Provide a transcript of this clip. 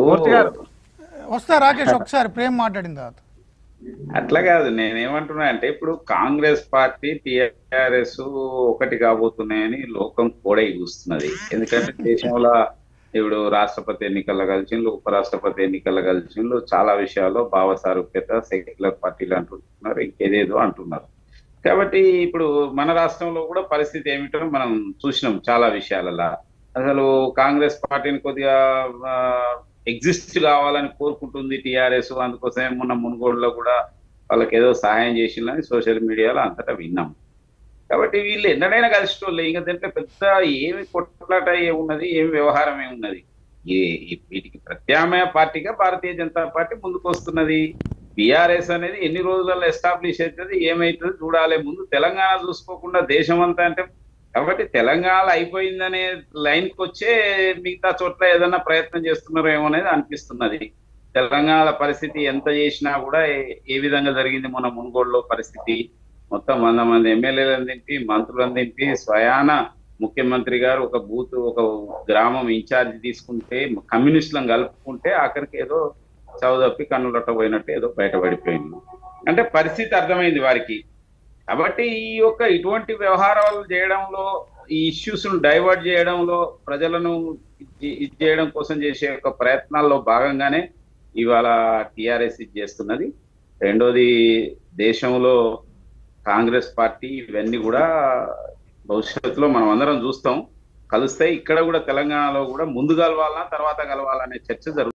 మూర్తి గారు వస్తా రాకేష్ ఒకసారి ప్రేమ్ మాట్లాడిన తర్వాత అట్లా కాదు నేనేమంటున్నా అంటే ఇప్పుడు కాంగ్రెస్ పార్టీ టిఆర్ఎస్ ఒకటి కాబోతున్నాయని లోకం కూడా చూస్తున్నది ఎందుకంటే దేశంలో ఇప్పుడు రాష్ట్రపతి ఎన్నికల్లో కలిసిండ్రు ఉపరాష్ట్రపతి ఎన్నికల్లో కలిసిండ్రు చాలా విషయాల్లో భావ సారూప్యత సెక్యులర్ పార్టీలు అంటున్నారు ఇంకేదేదో అంటున్నారు కాబట్టి ఇప్పుడు మన రాష్ట్రంలో కూడా పరిస్థితి ఏమిటో మనం చూసినాం చాలా విషయాలలో అసలు కాంగ్రెస్ పార్టీని కొద్దిగా ఎగ్జిస్ట్ కావాలని కోరుకుంటుంది టిఆర్ఎస్ అందుకోసమే మొన్న మునుగోడులో కూడా వాళ్ళకి ఏదో సహాయం చేసిందని సోషల్ మీడియాలో అంతటా విన్నాం కాబట్టి వీళ్ళు ఎన్నడైనా కలిసిటోళ్ళే ఇంకా దీంట్లో పెద్ద ఏమి కొట్లాట ఏమున్నది ఏమి వ్యవహారం ఏమున్నది ఈ- ఈ- వీటికి ప్రత్యామ్నాయ పార్టీగా భారతీయ జనతా పార్టీ ముందుకు వస్తున్నది బీఆర్ఎస్ అనేది ఎన్ని రోజులలో ఎస్టాబ్లిష్ అవుతుంది ఏమైతుంది చూడాలి ముందు తెలంగాణ చూసుకోకుండా దేశం అంతా అంటే కాబట్టి తెలంగాణ అయిపోయిందనే లైన్ కి వచ్చే మిగతా చోట్ల ఏదైనా ప్రయత్నం చేస్తున్నారో ఏమో అనేది అనిపిస్తున్నది తెలంగాణ పరిస్థితి ఎంత చేసినా కూడా ఏ- ఏ విధంగా జరిగింది మన మునుగోడులో పరిస్థితి మొత్తం వంద మంది ఎమ్మెల్యేలను దింపి మంత్రులను దింపి స్వయాన ముఖ్యమంత్రి గారు ఒక బూత్ ఒక గ్రామం ఇన్ఛార్జ్ తీసుకుంటే కమ్యూనిస్టులను కలుపుకుంటే ఆఖరికి ఏదో చౌదప్పి కన్నులట్ట పోయినట్టు ఏదో బయటపడిపోయింది అంటే పరిస్థితి అర్థమైంది వారికి కాబట్టి ఈ యొక్క ఇటువంటి వ్యవహారాలు చేయడంలో ఈ ఇష్యూస్ డైవర్ట్ చేయడంలో ప్రజలను ఇది ఇది చేయడం కోసం చేసే యొక్క ప్రయత్నాల్లో భాగంగానే ఇవాళ టిఆర్ఎస్ ఇది చేస్తున్నది రెండోది దేశంలో కాంగ్రెస్ పార్టీ ఇవన్నీ కూడా భవిష్యత్తులో మనం అందరం చూస్తాం కలుస్తాయి ఇక్కడ కూడా తెలంగాణలో కూడా ముందు కలవాలన్నా తర్వాత కలవాలనే చర్చ జరుగుతుంది